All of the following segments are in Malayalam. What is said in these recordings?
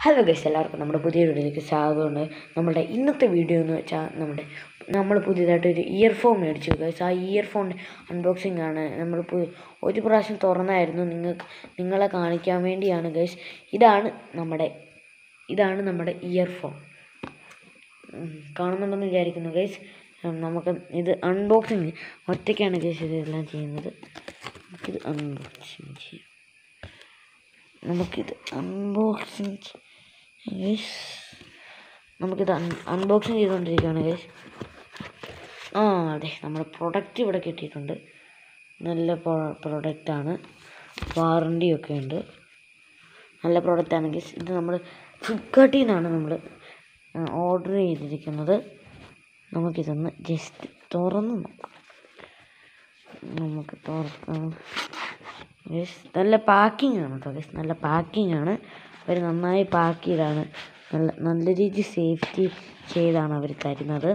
ഹലോ ഗൈസ് എല്ലാവർക്കും നമ്മുടെ പുതിയ വീഡിയോയിലേക്ക് സ്വാഗതമുണ്ട് നമ്മുടെ ഇന്നത്തെ വീഡിയോ എന്ന് വെച്ചാൽ നമ്മുടെ നമ്മൾ പുതിയതായിട്ട് ഒരു ഇയർഫോൺ മേടിച്ചു ഗൈസ് ആ ഇയർഫോൺ അൺബോക്സിംഗ് ആണ് നമ്മൾ പു- ഒരു പ്രാവശ്യം തുറന്നായിരുന്നു നിങ്ങൾക്ക് നിങ്ങളെ കാണിക്കാൻ വേണ്ടിയാണ് ഗൈസ് ഇതാണ് നമ്മുടെ ഇതാണ് നമ്മുടെ ഇയർഫോൺ കാണുന്നുണ്ടെന്ന് വിചാരിക്കുന്നു ഗൈസ് നമുക്ക് ഇത് അൺബോക്സിങ് ഒറ്റയ്ക്കാണ് ഗൈസ് ഇതെല്ലാം ചെയ്യുന്നത് നമുക്കിത് അൺബോക്സിങ് ചെയ്യാം നമുക്കിത് അൺബോക്സിങ് ഗൈസ് നമുക്കിത് അൺബോക്സിങ് ചെയ്തുകൊണ്ടിരിക്കുകയാണ് ഗൈസ് ആ അതെ നമ്മുടെ പ്രൊഡക്റ്റ് ഇവിടെ കിട്ടിയിട്ടുണ്ട് നല്ല പ്രൊഡക്റ്റാണ് വാറണ്ടിയൊക്കെ ഉണ്ട് നല്ല പ്രോഡക്റ്റാണ് ഗൈസ് ഇത് നമ്മൾ ഫ്ലിപ്കാർട്ടിൽ നിന്നാണ് നമ്മൾ ഓർഡർ ചെയ്തിരിക്കുന്നത് നമുക്കിതൊന്ന് ജസ്റ്റ് തുറന്ന് നോക്കാം നമുക്ക് തുറക്കാം ഗൈസ് നല്ല പാക്കിംഗ് ആണ് കേട്ടോ ഗൈസ് നല്ല പാക്കിംഗ് ആണ് അവർ നന്നായി പാക്ക് ചെയ്താണ് നല്ല നല്ല രീതിയിൽ സേഫ്റ്റി ചെയ്താണ് അവർ തരുന്നത്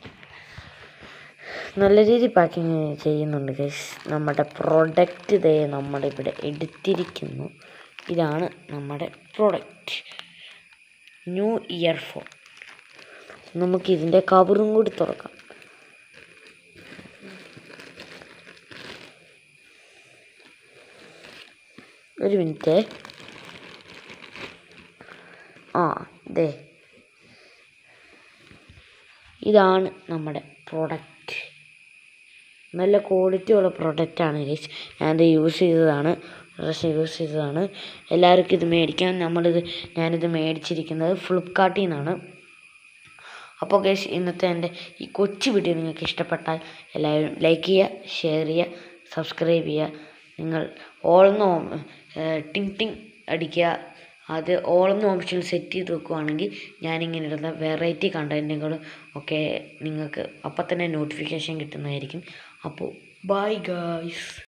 നല്ല രീതിയിൽ പാക്കിങ് ചെയ്യുന്നുണ്ട് ഗൈസ് നമ്മുടെ പ്രൊഡക്റ്റ് ഇതേ നമ്മുടെ ഇവിടെ എടുത്തിരിക്കുന്നു ഇതാണ് നമ്മുടെ പ്രൊഡക്റ്റ് ന്യൂ ഇയർഫോൺ നമുക്ക് ഇതിൻ്റെ കവറും കൂടി തുറക്കാം ഒരു മിനിറ്റ് ആ ദേ ഇതാണ് നമ്മുടെ പ്രൊഡക്റ്റ് നല്ല ക്വാളിറ്റി ഉള്ള പ്രൊഡക്റ്റാണ് ഗൈസ് ഞാനിത് യൂസ് ചെയ്തതാണ് ഡ്രസ്സ് യൂസ് ചെയ്തതാണ് എല്ലാവർക്കും ഇത് മേടിക്കാൻ നമ്മളിത് ഞാനിത് മേടിച്ചിരിക്കുന്നത് ഫ്ലിപ്കാർട്ടിൽ നിന്നാണ് അപ്പോൾ ഗൈസ് ഇന്നത്തെ എൻ്റെ ഈ കൊച്ചു വീഡിയോ നിങ്ങൾക്ക് ഇഷ്ടപ്പെട്ടാൽ എല്ലാവരും ലൈക്ക് ചെയ്യുക ഷെയർ ചെയ്യുക സബ്സ്ക്രൈബ് ചെയ്യുക നിങ്ങൾ ഓൾന്ന് ടിങ് ടിങ് അടിക്കുക അത് ഓൾന്ന് ഓപ്ഷൻ സെറ്റ് ചെയ്ത് വെക്കുവാണെങ്കിൽ ഞാനിങ്ങനെ ഇടുന്ന വെറൈറ്റി കണ്ടൻറ്റുകൾ ഒക്കെ നിങ്ങൾക്ക് അപ്പം തന്നെ നോട്ടിഫിക്കേഷൻ കിട്ടുന്നതായിരിക്കും അപ്പോൾ ബൈ ഗായ്സ്